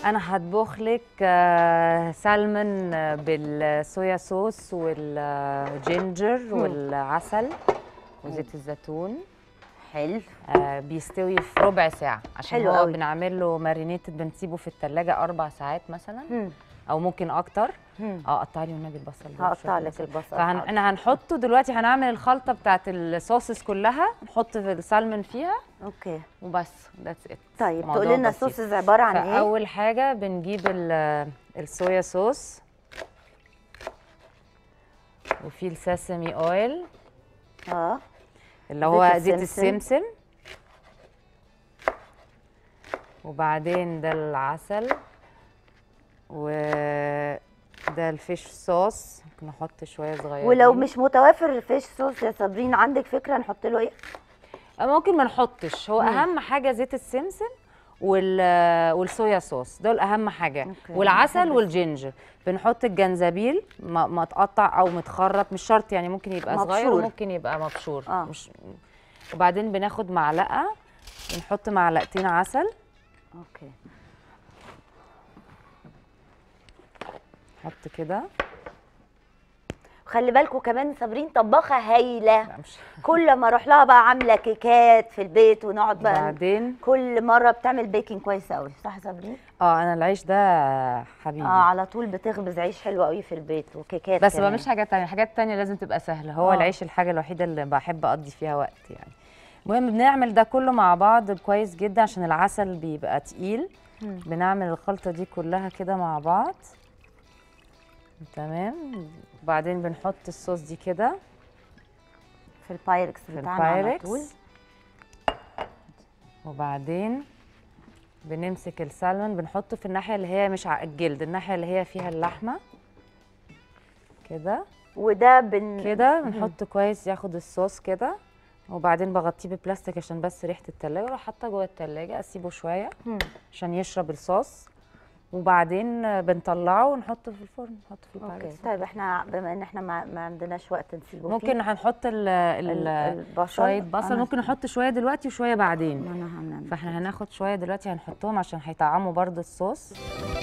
انا هطبخ لك آه، سالمون آه، بالصويا صوص والجينجر والعسل وزيت الزيتون حلو آه، بيستوي في ربع ساعه عشان حلو هو قوي. بنعمل له مارينيتد بنسيبه في التلاجة اربع ساعات مثلا مم. او ممكن اكتر مم. اه قطع لي والنبي البصل ده، هقطع شوية لك بصل. البصل فهن... حاضر. انا هنحطه دلوقتي هنعمل الخلطه بتاعت الصوصز كلها نحط في السالمون فيها اوكي وبس ذاتس ات طيب تقولي لنا الصوصز عباره عن ايه فاول حاجه بنجيب ال- الصويا صوص وفي الساسمي اويل اه اللي هو زيت زيت السمسم. السمسم وبعدين ده العسل وده الفيش صوص ممكن نحط شويه صغيرين ولو مش متوافر الفيش صوص يا صابرين عندك فكره نحط له ايه ممكن ما نحطش هو مم. اهم حاجه زيت السمسم وال والصويا صوص دول اهم حاجه أوكي. والعسل بحب والجينجر بنحط الجنزبيل م- متقطع او متخرط مش شرط يعني ممكن يبقى صغير مبشور. وممكن يبقى مبشور آه. مش وبعدين بناخد معلقه بنحط معلقتين عسل اوكي نحط كده خلي بالكم كمان صابرين طباخه هايله لا مش كل ما اروح لها بقى عامله كيكات في البيت ونقعد بقى بعدين كل مره بتعمل بيكنج كويس قوي صح يا صابرين اه انا العيش ده حبيبي اه على طول بتخبز عيش حلو قوي في البيت وكيكات بس ما كمان. بعملش حاجات تانية حاجات تانية لازم تبقى سهلة هو آه. العيش الحاجة الوحيدة اللي بحب أقضي فيها وقت يعني المهم بنعمل ده كله مع بعض كويس جدا عشان العسل بيبقى تقيل مم. بنعمل الخلطة دي كلها كده مع بعض تمام وبعدين بنحط الصوص دي كده في البايركس في بتاعنا على البايركس طول وبعدين بنمسك السلمون بنحطه في الناحية اللي هي مش على الجلد الناحية اللي هي فيها اللحمة كده وده بن كده بنحط كويس ياخد الصوص كده وبعدين بغطيه ببلاستيك عشان بس ريحه التلاجة واروح حاطه جوه التلاجة اسيبه شويه مم. عشان يشرب الصوص وبعدين بنطلعه ونحطه في الفرن نحطه في اوكي البايركس طيب احنا بما ان احنا ما, ما عندناش وقت نسيبه ممكن فيه هنحط ال ال البصل. شويه بصل أنا- ممكن نحط شويه دلوقتي وشويه بعدين ما انا هنعمل فاحنا هناخد شويه دلوقتي هنحطهم عشان هيطعموا برضو الصوص